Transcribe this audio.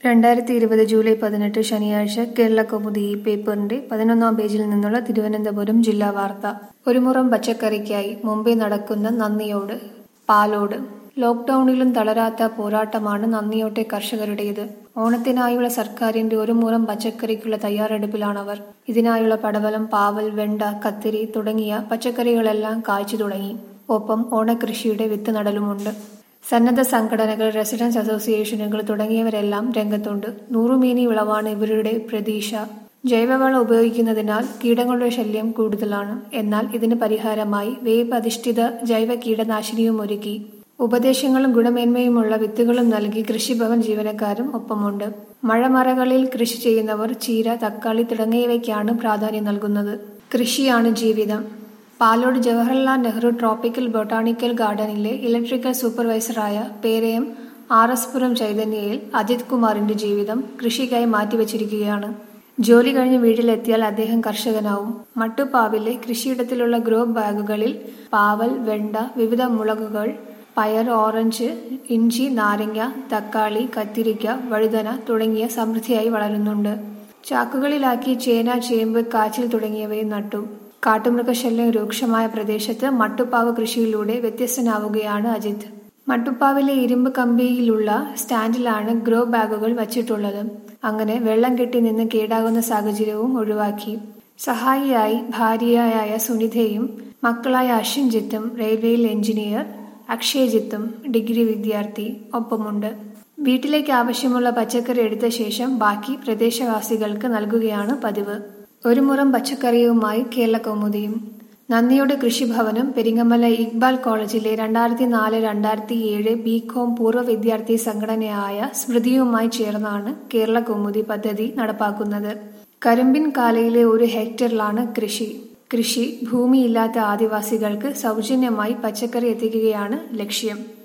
രണ്ടായിരത്തി ഇരുപത് ജൂലൈ പതിനെട്ട് ശനിയാഴ്ച കേരളകൗമുദി ഈ പേപ്പറിന്റെ പതിനൊന്നാം പേജിൽ നിന്നുള്ള തിരുവനന്തപുരം ജില്ലാ വാർത്ത ഒരു മുറം പച്ചക്കറിക്കായി മുംബൈ നടക്കുന്ന നന്ദിയോട് പാലോട് ലോക്ഡൌണിലും തളരാത്ത പോരാട്ടമാണ് നന്ദിയോട്ടെ കർഷകരുടേത് ഓണത്തിനായുള്ള സർക്കാരിന്റെ ഒരു മുറം പച്ചക്കറിക്കുള്ള തയ്യാറെടുപ്പിലാണവർ ഇതിനായുള്ള പടവലം പാവൽ വെണ്ട കത്തിരി തുടങ്ങിയ പച്ചക്കറികളെല്ലാം കായ്ച്ചു തുടങ്ങി ഒപ്പം ഓണക്കൃഷിയുടെ വിത്ത് നടലുമുണ്ട് സന്നദ്ധ സംഘടനകൾ റെസിഡൻസ് അസോസിയേഷനുകൾ തുടങ്ങിയവരെല്ലാം രംഗത്തുണ്ട് നൂറുമേനി വിളവാണ് ഇവരുടെ പ്രതീക്ഷ ജൈവവളം ഉപയോഗിക്കുന്നതിനാൽ കീടങ്ങളുടെ ശല്യം കൂടുതലാണ് എന്നാൽ ഇതിന് പരിഹാരമായി വേപ്പ് അധിഷ്ഠിത ജൈവ കീടനാശിനിയും ഒരുക്കി ഉപദേശങ്ങളും ഗുണമേന്മയുമുള്ള വിത്തുകളും നൽകി കൃഷിഭവൻ ജീവനക്കാരും ഒപ്പമുണ്ട് മഴമറകളിൽ കൃഷി ചെയ്യുന്നവർ ചീര തക്കാളി തുടങ്ങിയവയ്ക്കാണ് പ്രാധാന്യം നൽകുന്നത് കൃഷിയാണ് ജീവിതം പാലോട് ജവഹർലാൽ നെഹ്റു ട്രോപ്പിക്കൽ ബൊട്ടാണിക്കൽ ഗാർഡനിലെ ഇലക്ട്രിക്കൽ സൂപ്പർവൈസറായ പേരയം ആർ എസ് പുരം ചൈതന്യയിൽ അജിത് കുമാറിന്റെ ജീവിതം കൃഷിക്കായി മാറ്റിവെച്ചിരിക്കുകയാണ് ജോലി കഴിഞ്ഞ് വീട്ടിലെത്തിയാൽ അദ്ദേഹം കർഷകനാവും മട്ടുപ്പാവിലെ കൃഷിയിടത്തിലുള്ള ഗ്രോ ബാഗുകളിൽ പാവൽ വെണ്ട വിവിധ മുളകുകൾ പയർ ഓറഞ്ച് ഇഞ്ചി നാരങ്ങ തക്കാളി കത്തിരിക്ക വഴുതന തുടങ്ങിയ സമൃദ്ധിയായി വളരുന്നുണ്ട് ചാക്കുകളിലാക്കി ചേന ചേമ്പ് കാച്ചിൽ തുടങ്ങിയവയും നട്ടു കാട്ടുമൃഗശല്യം രൂക്ഷമായ പ്രദേശത്ത് മട്ടുപ്പാവ് കൃഷിയിലൂടെ വ്യത്യസ്തനാവുകയാണ് അജിത് മട്ടുപ്പാവിലെ ഇരുമ്പ് കമ്പിയിലുള്ള സ്റ്റാൻഡിലാണ് ഗ്രോ ബാഗുകൾ വച്ചിട്ടുള്ളത് അങ്ങനെ വെള്ളം കെട്ടി നിന്ന് കേടാകുന്ന സാഹചര്യവും ഒഴിവാക്കി സഹായിയായി ഭാര്യയായ സുനിതയും മക്കളായ അശ്വിൻജിത്തും റെയിൽവേയിൽ എഞ്ചിനീയർ അക്ഷയജിത്തും ഡിഗ്രി വിദ്യാർത്ഥി ഒപ്പമുണ്ട് വീട്ടിലേക്ക് ആവശ്യമുള്ള പച്ചക്കറി എടുത്ത ശേഷം ബാക്കി പ്രദേശവാസികൾക്ക് നൽകുകയാണ് പതിവ് ഒരു മുറം പച്ചക്കറിയുമായി കേരള കൗമുദിയും നന്ദിയുടെ കൃഷിഭവനും പെരിങ്ങമല ഇക്ബാൽ കോളേജിലെ രണ്ടായിരത്തി നാല് രണ്ടായിരത്തി ഏഴ് ബി കോം പൂർവ്വ വിദ്യാർത്ഥി സംഘടനയായ സ്മൃതിയുമായി ചേർന്നാണ് കേരള കൗമുദി പദ്ധതി നടപ്പാക്കുന്നത് കരിമ്പിൻ കാലയിലെ ഒരു ഹെക്ടറിലാണ് കൃഷി കൃഷി ഭൂമിയില്ലാത്ത ആദിവാസികൾക്ക് സൗജന്യമായി പച്ചക്കറി എത്തിക്കുകയാണ് ലക്ഷ്യം